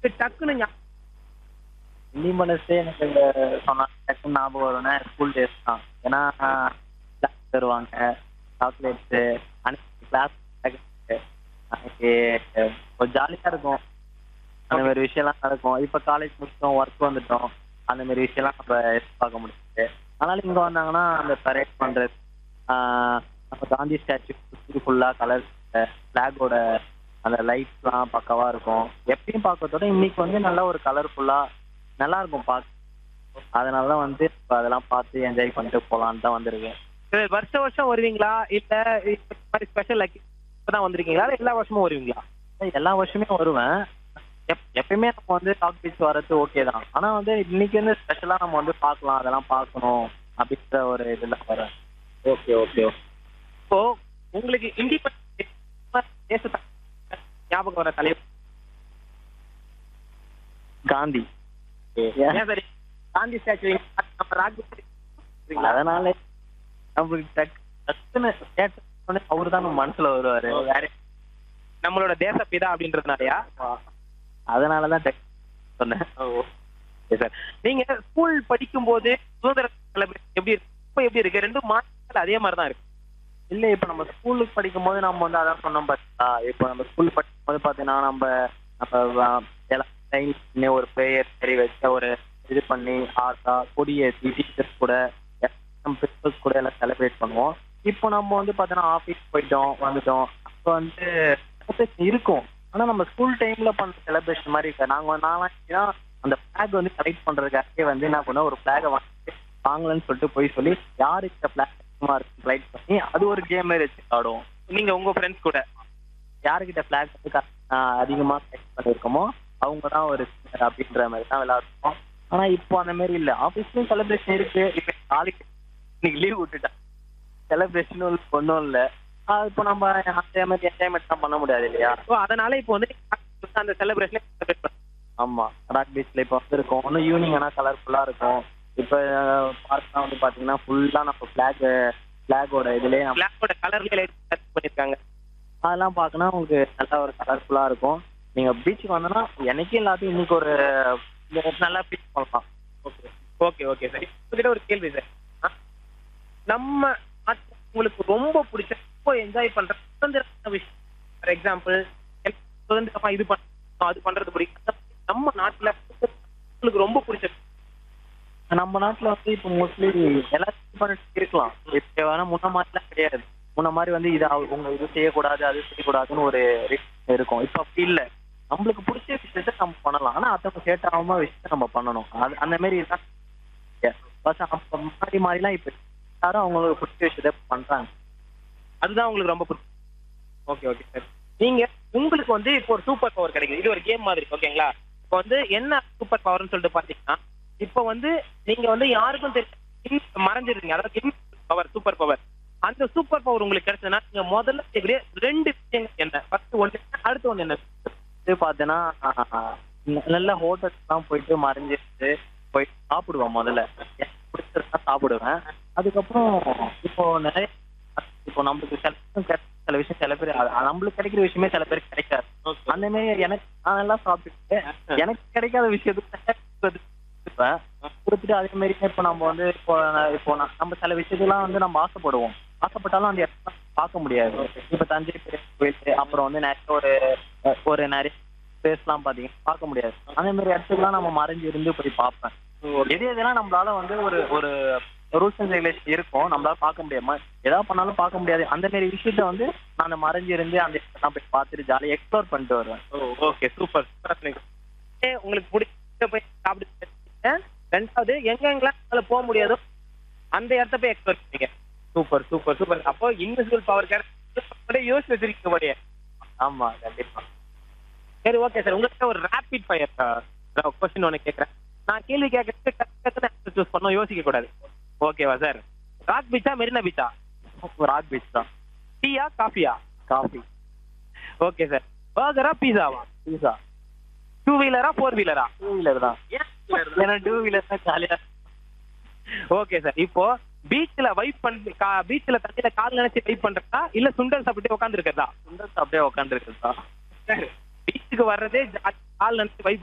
டக்குன்னு ஞா- இண்டிபெண்டன்ஸ் எனக்கு இந்த சொன்னா டக்குன்னு ஞாபகம் வரும்னா ஸ்கூல் டேஸ் தான் ஏன்னா கிளாஸ் தருவாங்க சாக்லேட்ஸு அன்னைக்கு கிளாஸ் அன்னைக்கு ஒரு ஜாலியாக இருக்கும் அந்த மாதிரி விஷயம்லாம் நடக்கும் இப்போ காலேஜ் முடிச்சிட்டோம் ஒர்க் வந்துட்டோம் அந்த மாதிரி விஷயம்லாம் நம்ம எதிர்பார்க்க முடியாது அதனால இங்கே வந்தாங்கன்னா அந்த பரேட் பண்ணுறது நம்ம காந்தி ஸ்டாச்சு சுற்றி ஃபுல்லாக கலர் ஃப்ளாகோட அந்த லைட்ஸ்லாம் பக்காவாக இருக்கும் எப்பயும் பார்க்கறதோட இன்னைக்கு வந்து நல்லா ஒரு கலர்ஃபுல்லாக நல்லா இருக்கும் பார்க்க அதனால தான் வந்து இப்போ அதெல்லாம் பார்த்து என்ஜாய் பண்ணிட்டு போகலான்னு தான் வந்திருக்கேன் இது வருஷம் வருஷம் வருவீங்களா இல்ல இந்த மாதிரி ஸ்பெஷல் தான் வந்திருக்கீங்களா இல்ல எல்லா வருஷமும் வருவீங்களா எல்லா வருஷமே வருவேன் எப் எப்பயுமே நம்ம வந்து டாக் பீச் வர்றது ஓகே தான் ஆனால் வந்து இன்னைக்கு வந்து ஸ்பெஷலாக நம்ம வந்து பார்க்கலாம் அதெல்லாம் பார்க்கணும் அப்படின்ற ஒரு இதில் வரேன் ஓகே ஓகே இப்போ உங்களுக்கு இண்டிபெண்டன்ஸ் தேச ஞாபகம் வர தலைவர் காந்தி ஏன் சரி காந்தி ஸ்டாச்சு நம்ம ராஜ்புத் அதனால நம்மளுக்கு டக் டக்குன்னு கேட்ட அவரு தான் நம்ம மனசுல வருவாரு வேற நம்மளோட தேசப்பிதா அப்படின்றதுனாலயா அதனால தான் டக் சொன்னேன் ஓகே சார் நீங்க ஸ்கூல் படிக்கும்போது சுதந்திர செலிப்ரேஷன் எப்படி இருக்கு இப்போ எப்படி இருக்கு ரெண்டும் மாநிலங்கள் அதே மாதிரி தான் இருக்கு இல்ல இப்ப நம்ம ஸ்கூலுக்கு படிக்கும்போது நம்ம வந்து அதான் சொன்னோம் பார்த்தா இப்போ நம்ம ஸ்கூல் படிக்கும்போது பாத்தீங்கன்னா நம்ம நம்ம எல்லாம் டைம் பண்ணி ஒரு ப்ரேயர் சரி வச்ச ஒரு இது பண்ணி ஆர்ட்டா கொடியேற்றி டீச்சர்ஸ் கூட நம்ம பிரின்சிபல்ஸ் கூட எல்லாம் செலிப்ரேட் பண்ணுவோம் இப்போ நம்ம வந்து பார்த்தீங்கன்னா ஆஃபீஸ் போயிட்டோம் வந்துட்டோம் அப்போ வந்து celebration இருக்கும் ஆனா நம்ம ஸ்கூல் டைம்ல பண்ற செலிப்ரேஷன் மாதிரி இருக்காது நாங்க நான் ஏன்னா அந்த ஃபிளாக் வந்து கலெக்ட் பண்றதுக்காகவே வந்து என்ன பண்ணோம் ஒரு ஃபிளாகை வாங்கிட்டு வாங்கலன்னு சொல்லிட்டு போய் சொல்லி யாருக்கு இந்த ஃபிளாக் அதிகமா இருக்கு லைட் பண்ணி அது ஒரு கேம் மாதிரி வச்சு ஆடுவோம் நீங்க உங்க ஃப்ரெண்ட்ஸ் கூட யாருக்கிட்ட ஃபிளாக் வந்து க- ஆஹ் அதிகமா கலெக்ட் பண்ணிருக்கோமோ அவங்க தான் ஒரு winner அப்படின்ற மாதிரி தான் விளையாடுவோம் ஆனா இப்போ அந்த மாதிரி இல்ல ஆபீஸ்லயும் செலிப்ரேஷன் இருக்கு இப்ப நாளைக்கு இன்னைக்கு லீவ் விட்டுட்டேன் செலிப்ரேஷனும் ஒன்றும் இல்ல ஆஹ் இப்போ நம்ம அதே மாதிரி என்ஜாய்மெண்ட் தான் பண்ண முடியாது இல்லையா ஸோ அதனால இப்போ வந்து நீங்க அந்த செலிப்ரேஷனை செலிப்ரேட் பண்ணுங்க ஆமா ராக் பீச்ல இப்போ வந்திருக்கோம் இன்னும் ஈவினிங் ஆனா கலர்ஃபுல்லா இருக்கும் இப்போ பார்க்லாம் வந்து பாத்தீங்கன்னா ஃபுல்லா நம்ம ஃபிளாக் ஃபிளாகோட இதுலயே நம்ம பிளாக்கோட கலர்ல பண்ணிருக்காங்க அதெல்லாம் பார்க்கணும் உங்களுக்கு நல்லா ஒரு கலர்ஃபுல்லா இருக்கும் நீங்க பீச்சுக்கு வந்தோன்னா என்னைக்கும் எல்லாத்தையும் இன்னைக்கு ஒரு நல்லா பீச் பண்ணலாம் ஓகே ஓகே ஓகே சார் உங்ககிட்ட ஒரு கேள்வி சார் நம்ம நாட்டுல உங்களுக்கு ரொம்ப பிடிச்ச ரொம்ப என்ஜாய் பண்ற சுதந்திரமான விஷயம் ஃபார் எக்ஸாம்பிள் சுதந்திரமா இது பண்ண அது பண்றது பிடிக்கும் நம்ம நாட்டுல உங்களுக்கு ரொம்ப பிடிச்ச நம்ம நாட்டுல வந்து இப்போ மோஸ்ட்லி எல்லாத்தையும் பண்ணிட்டு இருக்கலாம் இப்போ வேணா முன்ன மாதிரிலாம் கிடையாது முன்ன மாதிரி வந்து இது அவ- உங்க இது செய்யக்கூடாது அது செய்யக்கூடாதுன்னு ஒரு restriction இருக்கும் இப்போ அப்படி இல்ல நம்மளுக்கு பிடிச்ச விஷயத்த நம்ம பண்ணலாம் ஆனா அத்தவங்க கேட்டாம விஷயத்த நம்ம பண்ணணும் அது அந்த மாதிரி தான் பஸ் அப்ப மாறி மாறிலாம் இப்போ எல்லாரும் அவங்களுக்கு பிடிச்ச விஷயத்த பண்றாங்க அதுதான் உங்களுக்கு ரொம்ப பிடிக்கும் ஓகே ஓகே சார் நீங்க உங்களுக்கு வந்து இப்போ ஒரு சூப்பர் பவர் கிடைக்குது இது ஒரு கேம் மாதிரி ஓகேங்களா இப்போ வந்து என்ன சூப்பர் பவர்னு சொல்லிட்டு பாத்தீங்கன்னா இப்போ வந்து நீங்க வந்து யாருக்கும் தெரியும் மறைஞ்சிருக்கீங்க அதாவது பவர் சூப்பர் பவர் அந்த சூப்பர் பவர் உங்களுக்கு கிடைச்சதுன்னா நீங்க முதல்ல செய்யக்கூடிய ரெண்டு விஷயங்கள் என்ன ஃபர்ஸ்ட் ஒண்ணு என்ன, அடுத்து ஒண்ணு என்ன இது பார்த்தீங்கன்னா நல்ல ஹோட்டல்ஸ்லாம் போயிட்டு மறைஞ்சிட்டு போய் சாப்பிடுவேன் முதல்ல எனக்கு பிடிச்சதுனா சாப்பிடுவேன் அதுக்கப்புறம் இப்போ நிறைய இப்போ நம்மளுக்கு சில விஷயம் கிடை- சில விஷயம் சில பேர் அ- நம்மளுக்கு கிடைக்கிற விஷயமே சில பேருக்கு கிடைக்காது அந்த மாதிரி எனக்கு நான் நல்லா சாப்பிட்டுட்டு எனக்கு கிடைக்காத விஷயத்துக்கு கொடுப்பேன் கொடுத்துட்டு அதே மாதிரி இப்போ நம்ம வந்து இப்போ நான் இப்போ நான் நம்ம சில விஷயத்துலாம் வந்து நம்ம ஆசைப்படுவோம் ஆசைப்பட்டாலும் அந்த இடத்துல பார்க்க முடியாது இப்போ தஞ்சை பெரிய கோயில் அப்புறம் வந்து நிறைய ஒரு ஒரு நிறைய பிளேஸ்லாம் பார்த்தீங்கன்னா பார்க்க முடியாது அந்த மாதிரி இடத்துக்குலாம் நம்ம மறைஞ்சு இருந்து போய் பார்ப்பேன் எது எதெல்லாம் நம்மளால வந்து ஒரு ஒரு ரூல்ஸ் அண்ட் ரெகுலேஷன் இருக்கும் நம்மளால பார்க்க முடியாம ஏதாவது பண்ணாலும் பார்க்க முடியாது அந்த மாதிரி விஷயத்த வந்து நான் அந்த மறைஞ்சு இருந்து அந்த இடத்தெல்லாம் போய் பார்த்துட்டு ஜாலியாக எக்ஸ்ப்ளோர் பண்ணிட்டு வருவேன் ஓகே சூப்பர் உங்களுக்கு பிடிச்ச போய் சாப்பிட்டு ரெண்டாவது எங்க எங்கெல்லாம் உங்களால போக முடியாதோ அந்த இடத்த போய் எக்ஸ்ப்ளோர் பண்ணீங்க சூப்பர் சூப்பர் சூப்பர் அப்போ இன்விசிபிள் பவர் கிடையாது யோசிச்சு வச்சிருக்கீங்க போலயே ஆமா கண்டிப்பா சரி ஓகே சார் உங்ககிட்ட ஒரு ரேபிட் ஃபயர் கொஸ்டின் ஒன்று கேட்குறேன் நான் கேள்வி கேட்கறதுக்கு சூஸ் பண்ணோம் யோசிக்க கூடாது ஓகேவா சார் ராக் பீச்சா மெரினா பீச்சா ராக் பீச் தான் டீயா காஃபியா காஃபி ஓகே சார் பர்கரா பீஸாவா பீஸா டூ வீலரா ஃபோர் வீலரா டூ வீலர் தான் ஏன்னா டூ வீலர் தான் ஜாலியா ஓகே சார் இப்போ பீச்ல வைப் பண்ணி பீச்ல தண்ணியில கால் நினைச்சு வைப் பண்றதா இல்ல சுண்டல் சாப்பிட்டு உட்கார்ந்து இருக்கிறதா சுண்டல்ஸ் அப்படியே உட்காந்துருக்கு தான் பீச்சுக்கு வர்றதே ஜா- கால் நினைச்சு வைப்